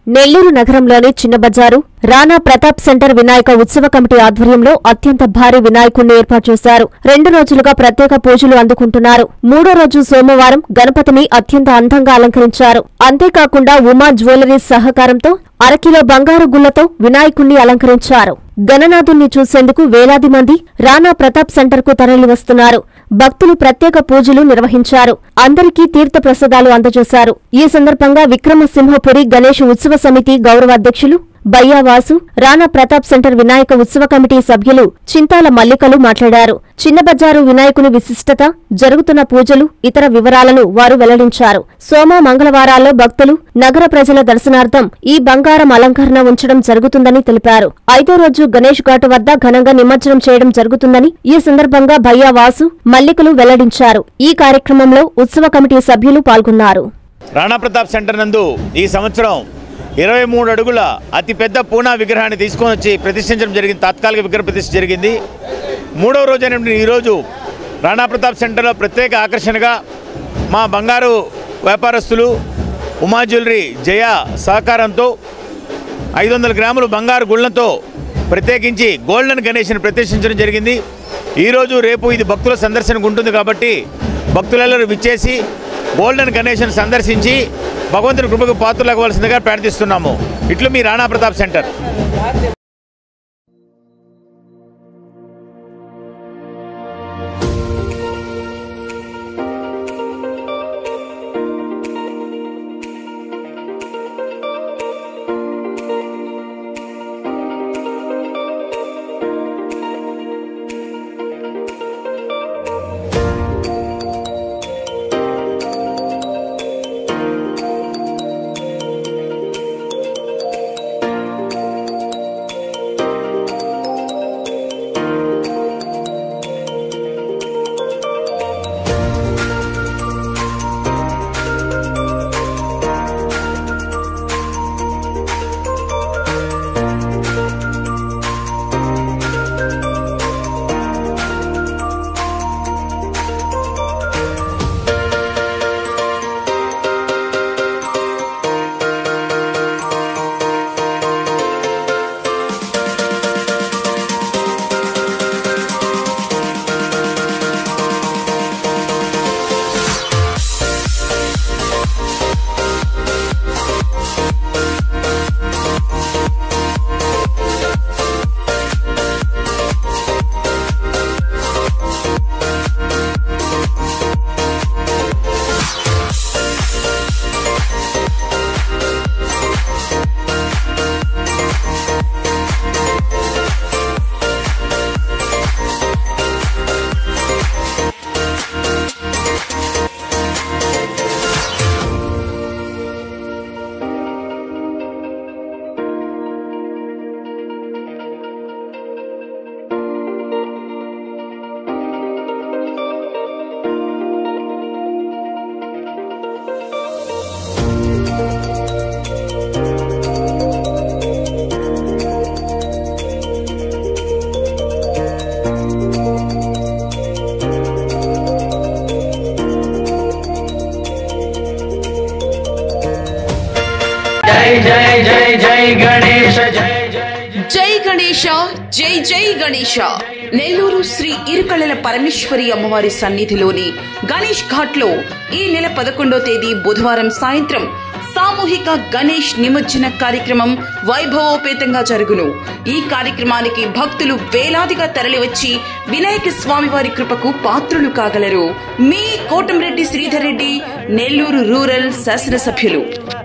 నెల్లూరు నగరంలోని చిన్న బజారు రాణా ప్రతాప్ సెంటర్ వినాయక ఉత్సవ కమిటీ ఆధ్వర్యంలో అత్యంత భారీ వినాయకుణ్ణి ఏర్పాటు చేశారు రెండు రోజులుగా ప్రత్యేక పూజలు అందుకుంటున్నారు మూడో రోజు సోమవారం గణపతిని అత్యంత అందంగా అలంకరించారు అంతేకాకుండా ఉమా జ్యువెలరీస్ సహకారంతో అరకిలో బంగారు గుళ్లతో వినాయకుణ్ణి అలంకరించారు గణనాథుణ్ణి చూసేందుకు వేలాది మంది రాణా ప్రతాప్ సెంటర్ కు తరలివస్తున్నారు భక్తులు ప్రత్యేక పూజలు నిర్వహించారు అందరికీ తీర్థ ప్రసాదాలు అందజేశారు ఈ సందర్భంగా విక్రమసింహపురి గణేష్ ఉత్సవ సమితి గౌరవ అధ్యక్షులు బయ్యావాసు రాణా ప్రతాప్ సెంటర్ వినాయక ఉత్సవ కమిటీ సభ్యులు చింతాల మల్లికలు మాట్లాడారు చిన్న బజారు వినాయకుని విశిష్టత జరుగుతున్న పూజలు ఇతర వివరాలను వారు వెల్లడించారు సోమ మంగళవారాల్లో భక్తులు నగర ప్రజల దర్శనార్థం ఈ బంగారం అలంకరణ ఉంచడం జరుగుతుందని తెలిపారు ఐదో రోజు గణేష్ ఘాటు వద్ద ఘనంగా నిమజ్జనం చేయడం జరుగుతుందని ఈ సందర్భంగా భయ్యావాసు మల్లికలు వెల్లడించారు ఈ కార్యక్రమంలో ఉత్సవ కమిటీ సభ్యులు పాల్గొన్నారు రాణా ప్రతాప్ సెంటర్ నందు ఈ సంవత్సరం ఇరవై మూడు అడుగుల అతిపెద్ద పూనా విగ్రహాన్ని తీసుకొని వచ్చి ప్రతిష్ఠించడం జరిగింది తాత్కాలిక విగ్రహ ప్రతిష్ఠ జరిగింది మూడవ రోజు అయినటువంటి ఈరోజు రాణా ప్రతాప్ సెంటర్లో ప్రత్యేక ఆకర్షణగా మా బంగారు వ్యాపారస్తులు ఉమా జ్యువెలరీ జయ సహకారంతో ఐదు వందల గ్రాములు బంగారు గుళ్ళతో ప్రత్యేకించి గోల్డెన్ గణేష్ని ప్రతిష్ఠించడం జరిగింది ఈరోజు రేపు ఇది భక్తుల సందర్శనకు ఉంటుంది కాబట్టి భక్తులెల్లరూ విచ్చేసి గోల్డెన్ గణేష్ని సందర్శించి భగవంతుని కృపకు పాత్రలు అవ్వాల్సిందిగా ప్రార్థిస్తున్నాము ఇట్లు మీ రాణా ప్రతాప్ సెంటర్ జై జై జై జై గణేశ జై జై జై గణేష జై జై గణేష నెల్లూరు శ్రీ ఇరుకళ్ళల పరమేశ్వరి అమ్మవారి సన్నిధిలోని గణేష్ ఘాట్ లో ఈ నెల పదకొండో తేదీ బుధవారం సాయంత్రం సామూహిక గణేష్ నిమజ్జన కార్యక్రమం వైభవోపేతంగా జరుగును ఈ కార్యక్రమానికి భక్తులు వేలాదిగా తరలివచ్చి వినాయక స్వామివారి కృపకు పాత్రులు కాగలరు మీ కోటంరెడ్డి శ్రీధర్ రెడ్డి నెల్లూరు రూరల్ శాసనసభ్యులు